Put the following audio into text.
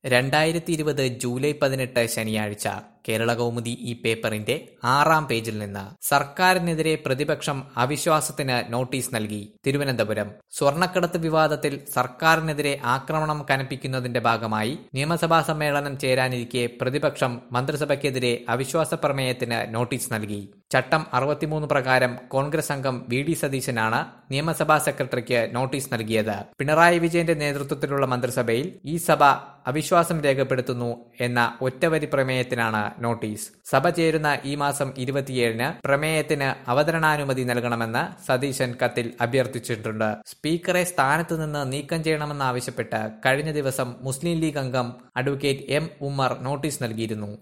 രണ്ടായിരത്തി ഇരുപത് ജൂലൈ പതിനെട്ട് ശനിയാഴ്ച കേരള കൗമുദി ഈ പേപ്പറിന്റെ ആറാം പേജിൽ നിന്ന് സർക്കാരിനെതിരെ പ്രതിപക്ഷം അവിശ്വാസത്തിന് നോട്ടീസ് നൽകി തിരുവനന്തപുരം സ്വർണ്ണക്കടത്ത് വിവാദത്തിൽ സർക്കാരിനെതിരെ ആക്രമണം കനപ്പിക്കുന്നതിന്റെ ഭാഗമായി നിയമസഭാ സമ്മേളനം ചേരാനിരിക്കെ പ്രതിപക്ഷം മന്ത്രിസഭയ്ക്കെതിരെ അവിശ്വാസ പ്രമേയത്തിന് നോട്ടീസ് നൽകി ചട്ടം അറുപത്തിമൂന്ന് പ്രകാരം കോൺഗ്രസ് അംഗം വി ഡി സതീശനാണ് നിയമസഭാ സെക്രട്ടറിക്ക് നോട്ടീസ് നൽകിയത് പിണറായി വിജയന്റെ നേതൃത്വത്തിലുള്ള മന്ത്രിസഭയിൽ ഈ സഭ അവിശ്വാസം രേഖപ്പെടുത്തുന്നു എന്ന ഒറ്റവരി പ്രമേയത്തിനാണ് നോട്ടീസ് സഭ ചേരുന്ന ഈ മാസം ഇരുപത്തിയേഴിന് പ്രമേയത്തിന് അവതരണാനുമതി നൽകണമെന്ന് സതീശൻ കത്തിൽ അഭ്യർത്ഥിച്ചിട്ടുണ്ട് സ്പീക്കറെ സ്ഥാനത്ത് നിന്ന് നീക്കം ചെയ്യണമെന്നാവശ്യപ്പെട്ട് കഴിഞ്ഞ ദിവസം മുസ്ലിം ലീഗ് അംഗം അഡ്വക്കേറ്റ് എം ഉമ്മർ നോട്ടീസ് നൽകിയിരുന്നു